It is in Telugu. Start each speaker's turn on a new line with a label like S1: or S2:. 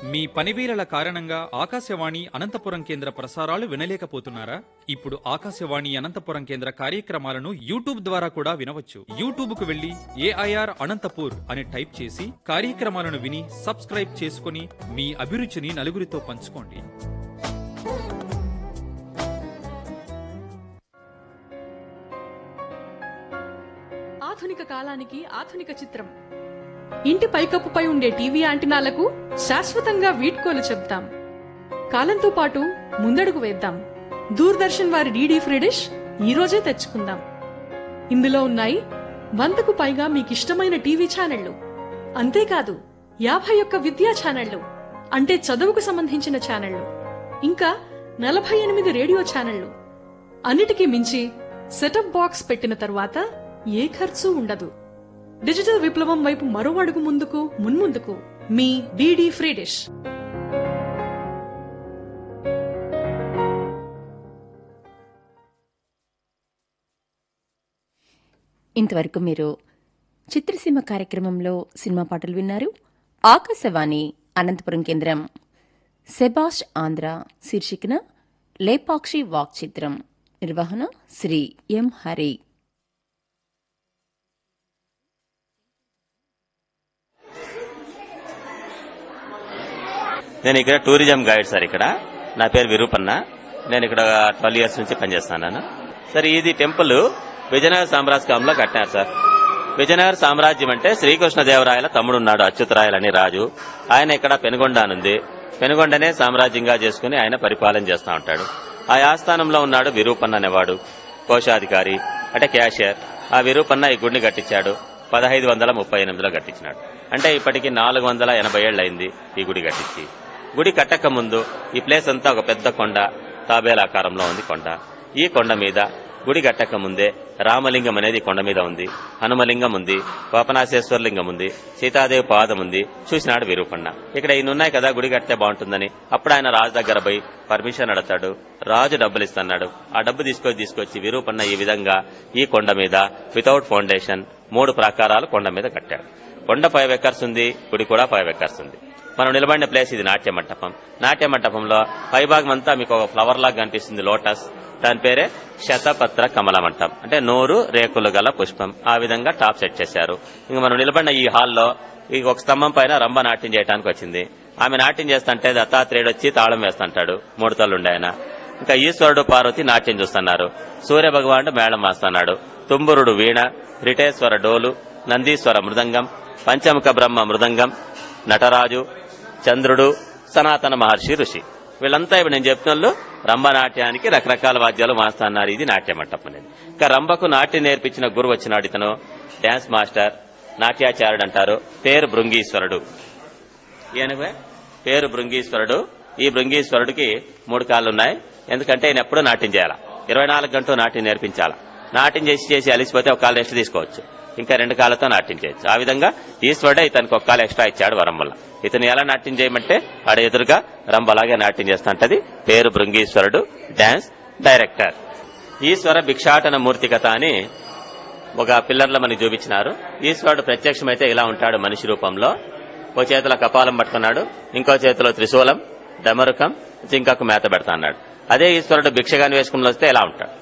S1: మీ పనివీరల కారణంగా ఆకాశవాణి అనంతపురం కేంద్ర ప్రసారాలు వినలేకపోతున్నారా ఇప్పుడు ఆకాశవాణి అనంతపురం కేంద్ర కార్యక్రమాలను యూట్యూబ్ ద్వారా కూడా వినవచ్చు యూట్యూబ్ కు వెళ్లి ఏఐఆర్ అనంతపూర్ అని టైప్ చేసి కార్యక్రమాలను విని సబ్స్క్రైబ్ చేసుకుని మీ అభిరుచిని నలుగురితో పంచుకోండి
S2: ఆధునిక కాలానికి ఆధునిక చిత్రం ఇంటి పైకప్పుపై ఉండే టీవీ యాంటినాలకు శాశ్వతంగా వీడ్కోలు చెప్తాం కాలంతో పాటు ముందడుగు వేద్దాం దూరదర్శన్ వారి డీడీ ఫ్రీ డిష్ ఈ రోజే తెచ్చుకుందాం ఇందులో ఉన్నాయి వందకు పైగా మీకిష్టమైన టీవీ ఛానళ్లు అంతేకాదు యాభై ఒక్క విద్యా ఛానళ్లు అంటే చదువుకు సంబంధించిన ఛానళ్లు ఇంకా నలభై ఎనిమిది రేడియో ఛానళ్లు అన్నిటికీ మించి సెటప్ బాక్స్ పెట్టిన తరువాత ఏ ఖర్చు ఉండదు డిజిటల్ విప్లవం వైపు మరో అడుగు ముందుకు మున్ముందుకు మీ డీడీ ఫ్రీ డిష్
S3: ఇంతవరకు మీరు చిత్రసీమ కార్యక్రమంలో సినిమా పాటలు విన్నారు ఆకాశవాణి అనంతపురం కేంద్రం సెబాష్ ఆంధ్ర శీర్షికన లేపాక్షి వాక్ చిత్రం నిర్వహణ శ్రీ ఎం హరి
S4: నేను ఇక్కడ టూరిజం గైడ్ సార్ ఇక్కడ నా పేరు విరూపన్న నేను ఇక్కడ ట్వెల్వ్ ఇయర్స్ నుంచి పనిచేస్తున్నాను సార్ ఇది టెంపుల్ విజయనగర సామ్రాజ్యంలో కట్టారు సార్ విజయనగర సామ్రాజ్యం అంటే శ్రీకృష్ణదేవరాయల తమ్ముడు ఉన్నాడు అచ్యుతరాయలు అని రాజు ఆయన ఇక్కడ పెనుగొండ అనుంది పెనుగొండనే సామ్రాజ్యంగా చేసుకుని ఆయన పరిపాలన చేస్తూ ఉంటాడు ఆ ఆస్థానంలో ఉన్నాడు విరూపన్న అనేవాడు కోశాధికారి అంటే క్యాషియర్ ఆ విరూపన్న ఈ గుడిని కట్టించాడు పదహైదు వందల ముప్పై ఎనిమిదిలో కట్టించినాడు అంటే ఇప్పటికి నాలుగు వందల ఎనభై ఏళ్ళు అయింది ఈ గుడి కట్టించి గుడి కట్టక ముందు ఈ ప్లేస్ అంతా ఒక పెద్ద కొండ తాబేలాకారంలో ఉంది కొండ ఈ కొండ మీద గుడి కట్టక ముందే రామలింగం అనేది ఈ కొండ మీద ఉంది హనుమలింగం ఉంది పాపనాశేశ్వర లింగం ఉంది సీతాదేవి పాదం ఉంది చూసినాడు విరూపన్న ఇక్కడ ఈయన ఉన్నాయి కదా గుడి కడితే బాగుంటుందని అప్పుడు ఆయన రాజు దగ్గర పోయి పర్మిషన్ అడతాడు రాజు డబ్బులు ఇస్తున్నాడు ఆ డబ్బు తీసుకొని తీసుకొచ్చి విరూపన్న ఈ విధంగా ఈ కొండ మీద వితౌట్ ఫౌండేషన్ మూడు ప్రాకారాలు కొండ మీద కట్టాడు కొండ ఫైవ్ ఎకర్స్ ఉంది గుడి కూడా ఫైవ్ ఎకర్స్ ఉంది మనం నిలబడిన ప్లేస్ ఇది నాట్య మంటపం నాట్య మంటపంలో పైభాగం అంతా మీకు ఒక ఫ్లవర్ లాగా కనిపిస్తుంది లోటస్ దాని పేరే శతపత్ర కమల మంటపం అంటే నూరు రేకులు గల పుష్పం ఆ విధంగా టాప్ సెట్ చేశారు ఇంకా మనం నిలబడిన ఈ హాల్లో ఈ ఒక స్తంభం పైన రంభ నాట్యం చేయడానికి వచ్చింది ఆమె నాట్యం చేస్తుంటే దత్తాత్రేయుడు వచ్చి తాళం వేస్తుంటాడు మూడు తల్లు ఉండే ఆయన ఇంకా ఈశ్వరుడు పార్వతి నాట్యం చూస్తున్నారు సూర్య భగవానుడు మేళం వేస్తున్నాడు తుంబురుడు వీణ రిటేశ్వర డోలు నందీశ్వర మృదంగం పంచముఖ బ్రహ్మ మృదంగం నటరాజు చంద్రుడు సనాతన మహర్షి ఋషి వీళ్ళంతా ఇప్పుడు నేను చెప్తున్న వాళ్ళు రంభ నాట్యానికి రకరకాల వాద్యాలు మాస్తున్నారు ఇది నాట్య మంటపం అనేది ఇంకా రంభకు నాట్యం నేర్పించిన గురువు వచ్చినాడు ఇతను డాన్స్ మాస్టర్ నాట్యాచార్యుడు అంటారు పేరు భృంగీశ్వరుడు ఈయనకు పేరు భృంగీశ్వరుడు ఈ భృంగీశ్వరుడికి మూడు కాళ్ళు ఉన్నాయి ఎందుకంటే ఈయన ఎప్పుడూ నాట్యం చేయాలి ఇరవై నాలుగు గంటలు నాట్యం నేర్పించాలి నాట్యం చేసి చేసి అలిసిపోతే ఒక కాలు రెస్ట్ తీసుకోవచ్చు ఇంకా రెండు కాళ్ళతో నాట్యం చేయొచ్చు ఆ విధంగా ఈశ్వరుడే ఇతనికి ఒక కాలు ఎక్స్ట్రా ఇచ్చాడు వరం వల్ల ఇతను ఎలా నాట్యం చేయమంటే ఆడ ఎదురుగా రంభ అలాగే నాట్యం చేస్తుంటది పేరు భృంగీశ్వరుడు డాన్స్ డైరెక్టర్ ఈశ్వర భిక్షాటన మూర్తి కథ అని ఒక పిల్లర్లో మనకి చూపించినారు ఈశ్వరుడు ప్రత్యక్షమైతే ఇలా ఉంటాడు మనిషి రూపంలో ఓ చేతిలో కపాలం పట్టుకున్నాడు ఇంకో చేతిలో త్రిశూలం డమరుకం జింకకు మేత పెడతా అన్నాడు అదే ఈశ్వరుడు భిక్షగాని వేషకంలో వస్తే ఎలా ఉంటాడు